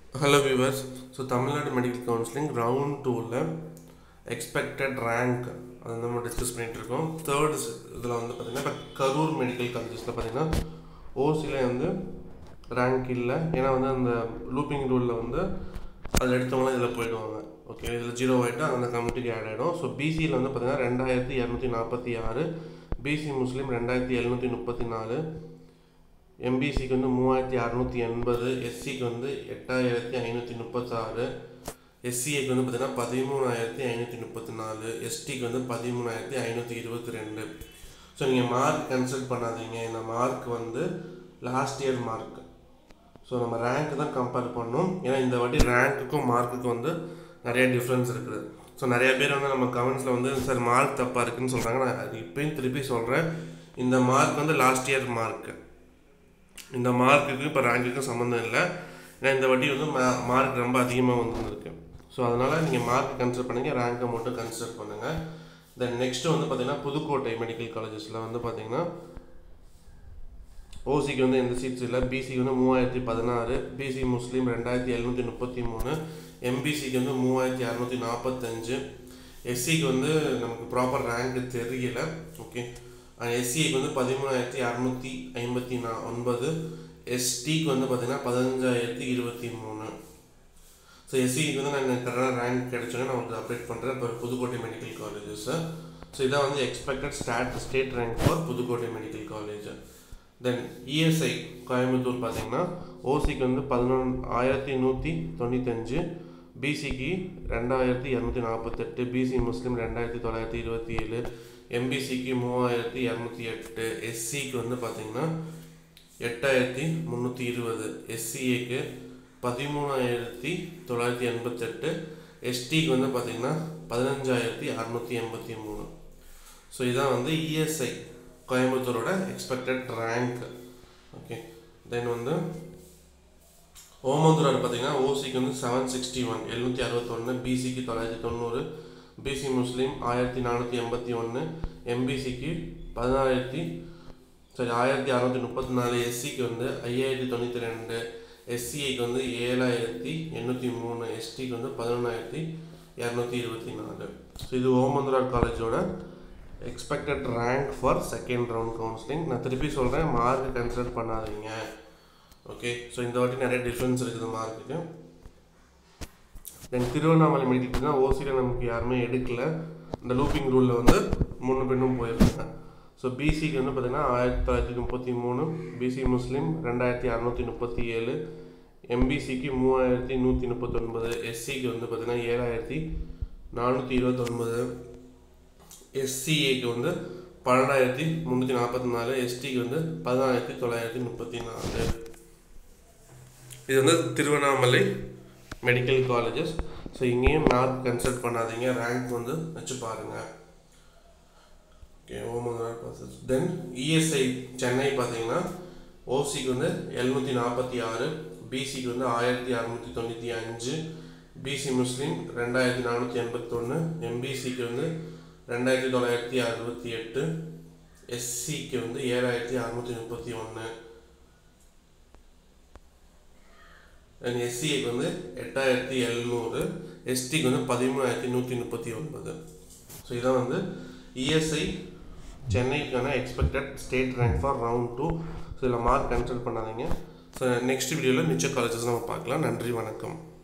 hello viewers so Tamil Nadu medical counselling round டூவில் expected rank அதை நம்ம டிஸ்கஸ் பண்ணிகிட்டு இருக்கோம் தேர்ட் இதில் வந்து பார்த்திங்கன்னா இப்போ கரூர் மெடிக்கல் காலேஜஸில் பார்த்திங்கன்னா ஓசியில் வந்து ரேங்க் இல்லை ஏன்னா வந்து அந்த லூப்பிங் ரூலில் வந்து அதில் எடுத்தவங்களாம் இதில் போயிடுவாங்க ஓகே இதில் ஜீரோ ஆகிட்டா அந்த கமிட்டிக்கு ஆட் ஆகிடும் ஸோ பிசியில் வந்து பார்த்திங்கன்னா ரெண்டாயிரத்தி இரநூத்தி நாற்பத்தி ஆறு பிசி முஸ்லீம் ரெண்டாயிரத்தி எழுநூற்றி முப்பத்தி நாலு எம்பிசிக்கு வந்து மூவாயிரத்தி அறநூற்றி எண்பது எஸ்சிக்கு வந்து எட்டாயிரத்தி ஐநூற்றி முப்பத்தாறு எஸ்சிஏக்கு வந்து பார்த்தீங்கன்னா பதிமூணாயிரத்தி ஐநூற்றி முப்பத்தி நாலு எஸ்டிக்கு வந்து பதிமூணாயிரத்தி ஐநூற்றி இருபத்தி ரெண்டு ஸோ நீங்கள் மார்க் கன்சிடர் பண்ணாதீங்க இந்த மார்க் வந்து லாஸ்ட் இயர் மார்க் ஸோ நம்ம ரேங்க் தான் கம்பேர் பண்ணோம் ஏன்னா இந்த வாட்டி ரேங்க்குக்கும் மார்க்குக்கும் வந்து நிறைய டிஃப்ரென்ஸ் இருக்குது ஸோ நிறைய பேர் வந்து நம்ம கமெண்ட்ஸில் வந்து சார் மார்க் தப்பாக இருக்குன்னு சொல்கிறாங்க நான் அது இப்பயும் திருப்பி சொல்கிறேன் இந்த மார்க் வந்து லாஸ்ட் இயர் மார்க்கு இந்த மார்க்குக்கு இப்போ ரேங்க்குக்கும் சம்மந்தம் இல்லை ஏன்னா இந்த வாட்டி வந்து மார்க் ரொம்ப அதிகமாக வந்துருக்கு ஸோ அதனால் நீங்கள் மார்க் கன்சிடர் பண்ணுங்கள் ரேங்கை மட்டும் கன்சிடர் பண்ணுங்கள் தென் நெக்ஸ்ட்டு வந்து பார்த்திங்கன்னா புதுக்கோட்டை மெடிக்கல் காலேஜஸில் வந்து பார்த்திங்கன்னா ஓசிக்கு வந்து எந்த சீட்ஸ் இல்லை பிசிக்கு வந்து மூவாயிரத்தி பதினாறு பிசி முஸ்லீம் ரெண்டாயிரத்தி எழுநூற்றி முப்பத்தி மூணு எம்பிசிக்கு வந்து மூவாயிரத்தி அறநூற்றி நாற்பத்தஞ்சு எஸ்சிக்கு வந்து நமக்கு ப்ராப்பர் ரேங்க் தெரியல ஓகே எஸ்சிக்கு வந்து பதிமூணாயிரத்தி அறநூற்றி ஐம்பத்தி நா ஒன்பது எஸ்டிக்கு வந்து பார்த்திங்கன்னா பதினஞ்சாயிரத்தி இருபத்தி மூணு ஸோ எஸ்சிக்கு வந்து நான் எனக்கு கரெக்டாக ரேங்க் கிடைச்சோன்னே நான் உங்களுக்கு அப்டேட் பண்ணுறேன் இப்போ புதுக்கோட்டை மெடிக்கல் காலேஜஸ் ஸோ இதான் வந்து எக்ஸ்பெக்டட் ஸ்டாட் state rank for Pudukkottai medical college then ESI Coimbatore பார்த்தீங்கன்னா ஓசிக்கு வந்து பதினொன்று ஆயிரத்தி நூற்றி தொண்ணூத்தஞ்சு பிசிக்கு ரெண்டாயிரத்தி இரநூத்தி நாற்பத்தெட்டு பிசி முஸ்லீம் ரெண்டாயிரத்தி தொள்ளாயிரத்தி இருபத்தி ஏழு எம்பிசிக்கு மூவாயிரத்தி இரநூத்தி எட்டு எஸ்சிக்கு வந்து பார்த்திங்கன்னா எட்டாயிரத்தி முந்நூற்றி இருபது எஸ்சிஏக்கு பதிமூணாயிரத்தி தொள்ளாயிரத்தி எண்பத்தெட்டு எஸ்டிக்கு வந்து பார்த்திங்கன்னா பதினஞ்சாயிரத்தி அறநூற்றி எண்பத்தி மூணு ஸோ இதான் வந்து இஎஸ்ஐ கோயம்புத்தூரோட எக்ஸ்பெக்டட் ரேங்க் ஓகே தென் வந்து ஓமந்தூரார் பார்த்தீங்கன்னா ஓசிக்கு வந்து செவன் சிக்ஸ்டி ஒன் எழுநூற்றி அறுபத்தொன்று பிசிக்கு தொள்ளாயிரத்தி தொண்ணூறு பிசி முஸ்லீம் ஆயிரத்தி நானூற்றி எண்பத்தி ஒன்று எம்பிசிக்கு பதினாயிரத்தி சரி ஆயிரத்தி அறநூற்றி முப்பத்தி நாலு எஸ்சிக்கு வந்து ஐயாயிரத்தி தொண்ணூற்றி ரெண்டு எஸ்சிஐக்கு வந்து ஏழாயிரத்தி எண்ணூற்றி மூணு எஸ்டிக்கு வந்து பதினொன்றாயிரத்தி இரநூத்தி இருபத்தி நாலு ஸோ இது ஓமந்தூரார் காலேஜோட expected rank for second round counselling நான் திருப்பி சொல்கிறேன் மார்க் கன்சிடர் பண்ணாதீங்க ஓகே ஸோ இந்த வாட்டி நிறைய டிஃப்ரென்ஸ் இருக்குது மார்க்குக்கு தென் திருவண்ணாமலை மெடிக்கல்னா ஓசியில் நமக்கு யாருமே எடுக்கல இந்த லூப்பிங் ரூலில் வந்து மூணு பெண்ணும் போயிருக்காங்க ஸோ பிசிக்கு வந்து பார்த்திங்கன்னா ஆயிரத்தி தொள்ளாயிரத்தி முப்பத்தி மூணு பிசி முஸ்லீம் ரெண்டாயிரத்தி அறநூற்றி முப்பத்தி ஏழு எம்பிசிக்கு மூவாயிரத்தி நூற்றி முப்பத்தொன்பது எஸ்சிக்கு வந்து பார்த்திங்கன்னா ஏழாயிரத்தி நானூற்றி இருபத்தொன்பது எஸ்சிஏக்கு வந்து பன்னெண்டாயிரத்தி முந்நூற்றி நாற்பத்தி நாலு எஸ்டிக்கு வந்து பதினாயிரத்தி தொள்ளாயிரத்தி முப்பத்தி நாலு இது வந்து திருவண்ணாமலை மெடிக்கல் காலேஜஸ் ஸோ இங்கேயும் மார்க் கன்சல்ட் பண்ணாதீங்க ரேங்க் வந்து வச்சு பாருங்கள் ஓகே ஓமங்கர் ப்ராசஸ் தென் இஎஸ்ஐ சென்னை பார்த்தீங்கன்னா ஓசிக்கு வந்து எழுநூற்றி நாற்பத்தி ஆறு பிசிக்கு வந்து ஆயிரத்தி அறநூற்றி தொண்ணூற்றி அஞ்சு பிசி முஸ்லீம் ரெண்டாயிரத்தி நானூற்றி எண்பத்தொன்று எம்பிசிக்கு வந்து ரெண்டாயிரத்தி தொள்ளாயிரத்தி அறுபத்தி எட்டு எஸ்சிக்கு வந்து ஏழாயிரத்தி அறநூற்றி முப்பத்தி ஒன்று அண்ட் எஸ்சிக்கு வந்து எட்டாயிரத்தி எழுநூறு எஸ்டிக்கு வந்து பதிமூணாயிரத்தி நூற்றி முப்பத்தி ஒன்பது ஸோ இதான் வந்து இஎஸ்ஐ சென்னைக்கான expected state rank for round two so இதில் மார்க் கன்சல்ட் பண்ணாதீங்க ஸோ நெக்ஸ்ட் வீடியோவில் மிச்ச காலேஜஸ் நம்ம பார்க்கலாம் நன்றி வணக்கம்